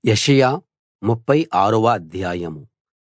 యెషయా ముప్ఫై ఆరవ అధ్యాయం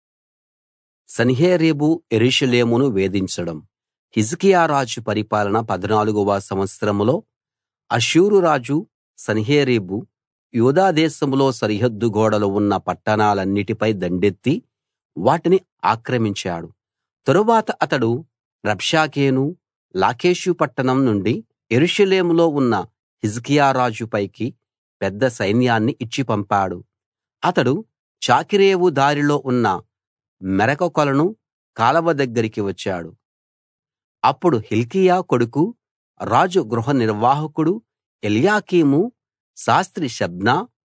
సన్హెరీబు యెరూషలేమును వేధించడం హిజ్కియా రాజు పరిపాలన 14 వ సంవత్సరంలో అష్షూరు రాజు సన్హెరీబు యూదా దేశంలో సరిహద్దు గోడలు ఉన్న పట్టణాలన్నిటిపై దండెత్తి వాటిని ఆక్రమించాడు తరువాత అతడు రబ్షాకేను లాకీషు పట్టణం నుండి యెరూషలేములో ఉన్న హిజ్కియా రాజు పైకి పెద్ద సైన్యాన్ని ఇచ్చి పంపాడు అతడు చాకిరేవు దారిలో ఉన్న మెరక కొలను కాలవ దగ్గరికి వచ్చాడు అప్పుడు హిల్కీయా కొడుకు రాజు గృహ నిర్వాహకుడు ఎల్యాకీము శాస్త్రి షెబ్నా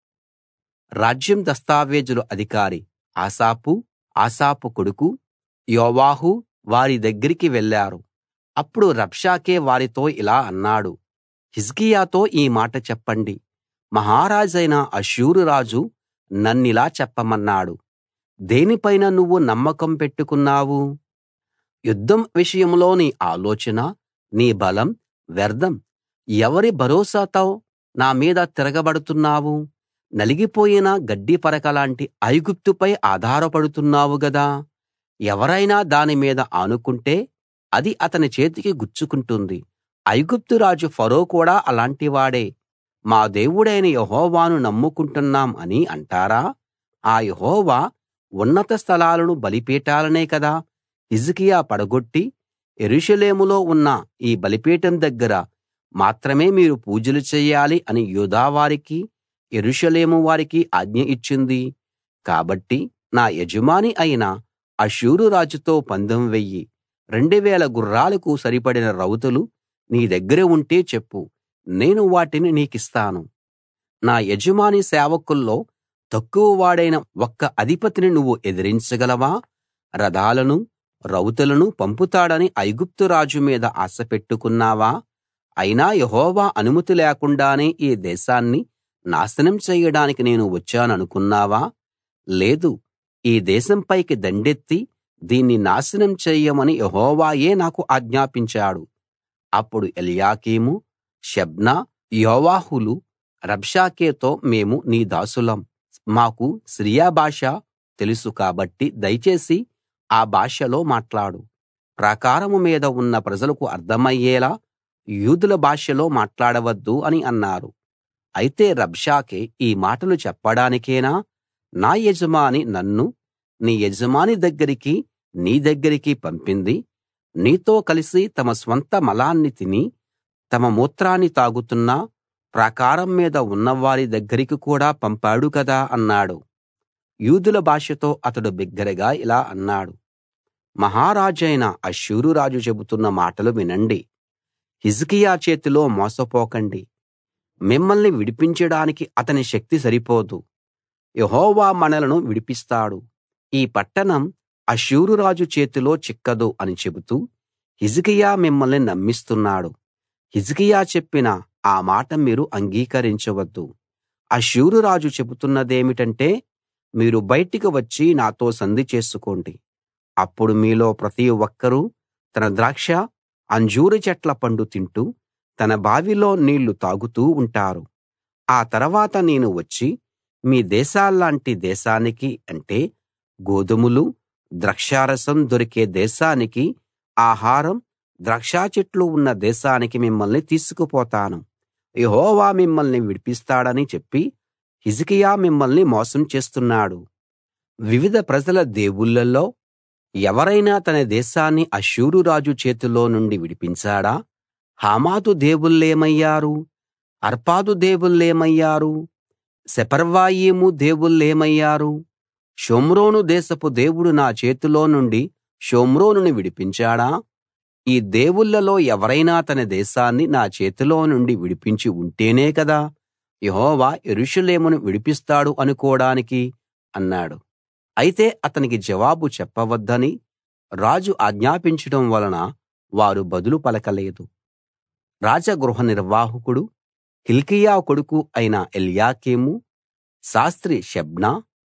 రాజ్యం దస్తావేజుల అధికారి ఆసాపు ఆసాపు కొడుకు యోవాహు వారి దగ్గరికి వెళ్ళారు అప్పుడు రబ్షాకే వారితో ఇలా అన్నాడు హిజ్కియాతో ఈ మాట చెప్పండి మహారాజైన అష్షూరు రాజు నన్నిలా చెప్పమన్నాడు దేనిపైన నువ్వు నమ్మకం పెట్టుకున్నావు యుద్ధం విషయంలో నీ ఆలోచన నీ బలం వ్యర్థం ఎవరి భరోసాతో నా మీద తిరగబడుతున్నావు నలిగిపోయిన గడ్డి పరకలాంటి ఐగుప్తుపై ఆధారపడుతున్నావు గదా ఎవరైనా దాని మీద ఆనుకుంటే అది అతని చేతికి గుచ్చుకుంటుంది ఐగుప్తు రాజు ఫరో కూడా అలాంటివాడే మా దేవుడైన యెహోవాను నమ్ముకుంటున్నాం అని అంటారా ఆ యెహోవా ఉన్నత స్థలాలను బలిపీఠాలనే కదా హిజ్కియా పడగొట్టి యెరూషలేములో ఉన్న ఈ బలిపీఠం దగ్గర మాత్రమే మీరు పూజలు చెయ్యాలి అని యూదా వారికి యెరూషలేము వారికి ఆజ్ఞ ఇచ్చింది కాబట్టి నా యజమాని అయిన అష్షూరు రాజుతో పందెం వెయ్యి 2000 గుర్రాలకు సరిపడిన రౌతులు నీ దగ్గర ఉంటే చెప్పు నేను వాటిని నీకిస్తాను నా యజమాని సేవకుల్లో తక్కువ వాడైన ఒక్క అధిపతిని నువ్వు ఎదిరించగలవా రథాలను రౌతులను పంపుతాడని ఐగుప్తు రాజు మీద ఆశ పెట్టుకున్నావా అయినా యెహోవా అనుమతి లేకుండానే ఈ దేశాన్ని నాశనం చెయ్యడానికి నేను వచ్చాననుకున్నావా లేదు ఈ దేశం పైకి దండెత్తి దీన్ని నాశనం చెయ్యమని యెహోవాయే నాకు ఆజ్ఞాపించాడు అప్పుడు ఎల్యాకీము షెబ్నా యోవాహులు రబ్షాకేతో మేము నీ దాసులం మాకు సిరియా భాష తెలుసు కాబట్టి దయచేసి ఆ భాషలో మాట్లాడు ప్రాకారం మీద ఉన్న ప్రజలకు అర్థమయ్యేలా యూదుల భాషలో మాట్లాడవద్దు అని అన్నారు అయితే రబ్షాకే ఈ మాటలు చెప్పడానికేనా నా యజమాని నన్ను నీ యజమాని దగ్గరికి నీ దగ్గరికి పంపింది నీతో కలిసి తమ స్వంత మలాన్ని తిని తమ మూత్రాన్ని తాగుతున్న ప్రాకారం మీద ఉన్నవారి దగ్గరికి కూడా పంపాడు కదా అన్నాడు యూదుల భాషతో అతడు బిగ్గరగా ఇలా అన్నాడు మహారాజైన అష్షూరు రాజు చెబుతున్న మాటలు వినండి హిజ్కియా చేతిలో మోసపోకండి మిమ్మల్ని విడిపించడానికి అతని శక్తి సరిపోదు యెహోవా మనలను విడిపిస్తాడు ఈ పట్టణం అష్షూరు రాజు చేతిలో చిక్కదు అని చెబుతూ హిజ్కియా మిమ్మల్ని నమ్మిస్తున్నాడు హిజ్కియా చెప్పిన ఆ మాట మీరు అంగీకరించవద్దు అష్షూరు రాజు చెబుతున్నదేమిటంటే మీరు బయటికి వచ్చి నాతో సంధి చేసుకోండి అప్పుడు మీలో ప్రతి ఒక్కరూ తన ద్రాక్ష అంజూరు చెట్ల పండు తింటూ తన బావిలో నీళ్లు తాగుతూ ఉంటారు ఆ తర్వాత నేను వచ్చి మీ దేశాల్లాంటి దేశానికి అంటే గోధుమలు ద్రాక్షారసం దొరికే దేశానికి ఆహారం ద్రాక్ష చెట్లు ఉన్న దేశానికి మిమ్మల్ని తీసుకుపోతాను యెహోవా మిమ్మల్ని విడిపిస్తాడని చెప్పి హిజ్కియా మిమ్మల్ని మోసం చేస్తున్నాడు వివిధ ప్రజల దేవుళ్ళలో ఎవరైనా తన దేశాన్ని అష్షూరు రాజు చేతిలో నుండి విడిపించాడా హమాతు దేవుళ్ళేమయ్యారు అర్పాదు దేవుళ్ళేమయ్యారు సెపర్వాయిము దేవుళ్ళేమయ్యారు షోమ్రోను దేశపు దేవుడు నా చేతిలో నుండి షోమ్రోనును విడిపించాడా ఈ దేవుళ్ళలో ఎవరైనా తన దేశాన్ని నా చేతిలో నుండి విడిపించి ఉంటేనే కదా యెహోవా యెరూషలేమును విడిపిస్తాడు అనుకోడానికి అన్నాడు అయితే అతనికి జవాబు చెప్పవద్దని రాజు ఆజ్ఞాపించడం వలన వారు బదులు పలకలేదు రాజగృహ నిర్వాహకుడు హిల్కీయా కొడుకు అయిన ఎల్యాకీము శాస్త్రి షెబ్నా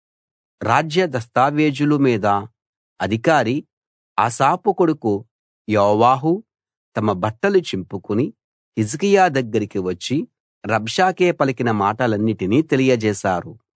రాజ్య దస్తావేజుల మీద అధికారి ఆసాపు కొడుకు యోవాహు తమ బట్టలు చింపుకుని హిజ్కియా దగ్గరికి వచ్చి రబ్షాకే పలికిన మాటలన్నిటినీ తెలియజేశారు